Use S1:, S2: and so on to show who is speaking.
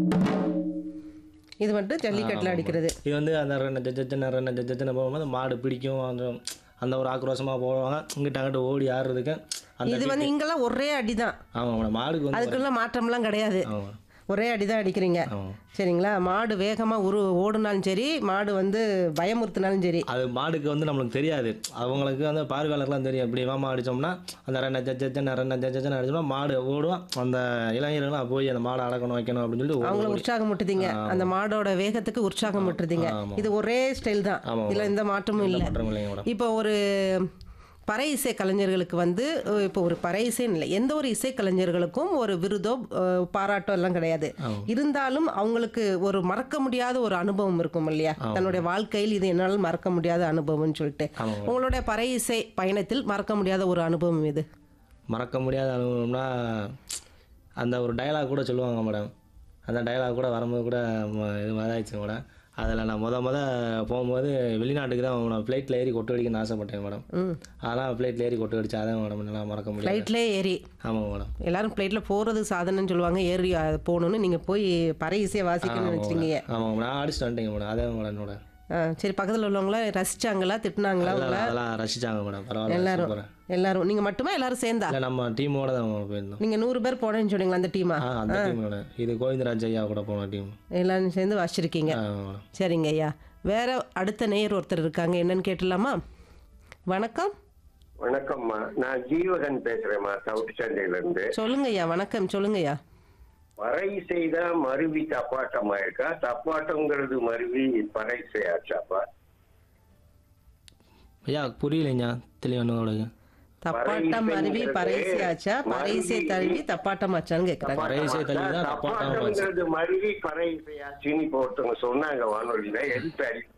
S1: இது மட்டும் ஜல்லிக்கட்டில் அடிக்கிறது
S2: இது வந்து அந்த ரெண்டு ஜஜ்ஜன ரெண்டு ஜஜ்ஜன போகும்போது மாடு பிடிக்கும் அந்த அந்த ஒரு ஆக்ரோஷமாக போவாங்க இங்கிட்ட அங்கிட்ட ஓடி ஆடுறதுக்கு அந்த
S1: இது வந்து இங்கெல்லாம் ஒரே அடிதான்
S2: ஆமாம் மேடம் மாடுக்கு வந்து
S1: அதுக்குள்ள மாற்றம்லாம் கிடையாது
S2: ஆமாம்
S1: ஒரே அடிதான் அடிக்கிறீங்க
S2: ஆமாம்
S1: சரிங்களா மாடு வேகமாக உரு ஓடுனாலும் சரி மாடு வந்து பயமுறுத்தினாலும் சரி
S2: அது மாடுக்கு வந்து நம்மளுக்கு தெரியாது அவங்களுக்கு வந்து பார்வையாளர்லாம் தெரியும் இப்படி வாமா அடித்தோம்னா அந்த ரெண்டு ஜஜ்ஜன ரெண்டு ஜஜ்ஜன அடிச்சோம்னா மாடு ஓடுவோம் அந்த இளைஞர்கள்லாம் போய் அந்த மாடை அடக்கணும் வைக்கணும் அப்படின்னு சொல்லிட்டு
S1: அவங்கள
S2: ஓடி-
S1: உற்சாகம் முட்டுதீங்க அந்த மாடோட வேகத்துக்கு உற்சாகம் முட்டுறீங்க
S2: ஆமா.
S1: இது ஒரே ஸ்டைல் தான்
S2: ஆமாம்
S1: இதுல எந்த மாற்றமும் இல்லை
S2: மாற்றம் இல்லைங்க மேடம்
S1: இப்போ ஒரு பறை இசை கலைஞர்களுக்கு வந்து அஹ், இப்போ ஒரு பறை இசைன்னு இல்லை எந்த ஒரு இசை கலைஞர்களுக்கும் ஒரு விருதோ அஹ், பாராட்டோ எல்லாம் கிடையாது
S2: ஆமாம்.
S1: இருந்தாலும் அவங்களுக்கு ஒரு மறக்க முடியாத ஒரு அனுபவம் இருக்கும் இல்லையா தன்னுடைய வாழ்க்கையில் இது என்னால் மறக்க முடியாத அனுபவம்னு சொல்லிட்டு
S2: ஆமாம்
S1: உங்களுடைய பறை இசை பயணத்தில் மறக்க முடியாத ஒரு அனுபவம் இது
S2: மறக்க முடியாத அனுபவம்னா அந்த ஒரு டயலாக் கூட சொல்லுவாங்க மேடம் அந்த டயலாக் கூட வரும்போது கூட ம- இது இதாகிடுச்சு மேடம் அதில் நான் முத முத போகும்போது வெளிநாட்டுக்கு தான் நான் ஃப்ளைட்டில் ஏறி கொட்டு அடிக்கணும்னு ஆசைப்பட்டேன் மேடம்
S1: ம்
S2: அதெல்லாம் ஃப்ளைட்டில் ஏறி கொட்டு அடிச்சு அதான் மேடம் என்னால் மறக்க முடியாது
S1: ஃப்ளைட்லேயே ஏறி
S2: ஆமாம் மேடம்
S1: எல்லாரும் ஃப்ளைட்டில் போகிறது சாதனைன்னு சொல்லுவாங்க ஏறி அஹ், போகணுன்னு நீங்கள் போய் பறை இசையை வாசிக்கணும்னு வச்சுருக்கீங்க
S2: ஆமாம் மேடம் நான் அடிச்சுட்டு வந்துட்டேங்க மேடம் அதே மேடம் என்னோட
S1: சரி பக்கத்தில் உள்ளவங்கள ரசிச்சாங்களா திட்டுனாங்களா
S2: அதெல்லாம் அதெல்லாம் ரசிச்சாங்க மேடம் பரவாயில்ல
S1: எல்லாரும்
S2: சூப்பராக
S1: எல்லாரும் நீங்கள் மட்டுமா எல்லாரும் சேர்ந்தா
S2: இல்லை நம்ம டீமோட தான் போயிருந்தோம்
S1: நீங்கள் நூறு பேர் போனேன்னு சொன்னீங்களா அந்த டீமா
S2: ஆ அந்த டீமோட இது கோவிந்தராஜ் ஐயா கூட போன டீம்
S1: எல்லாரும் சேர்ந்து வாசிச்சிருக்கீங்க
S2: ஆ மேடம்
S1: சரிங்க ஐயா வேற அடுத்த நேயர் ஒருத்தர் இருக்காங்க என்னன்னு கேட்டலாமா வணக்கம்
S3: வணக்கம்மா நான் ஜீவகன் பேசுறேம்மா சவுத் சென்னையில இருந்து
S1: சொல்லுங்க ஐயா வணக்கம் சொல்லுங்க ஐயா
S3: பறை செய்தா மருவி தப்பாட்டம் ஆயிருக்கா தப்பாட்டம்ங்கிறது மருவி பறை செய்யாச்சாப்பா
S2: ஐயா புரியலைங்க தெளிவானோட
S1: தப்பாட்டம் அருவி பறைசி ஆச்சா பறைசை தழுவி தப்பாட்டம் ஆச்சான்னு கேட்குறாங்க
S2: பறைசை தழுவி தான் தப்பாட்டம் ஆச்சு.
S3: தப்பாட்டம்ங்கிறது மருவி பறை செய்யாச்சுன்னு இப்போ ஒருத்தவங்க சொன்னாங்க வானொலியில எது சரி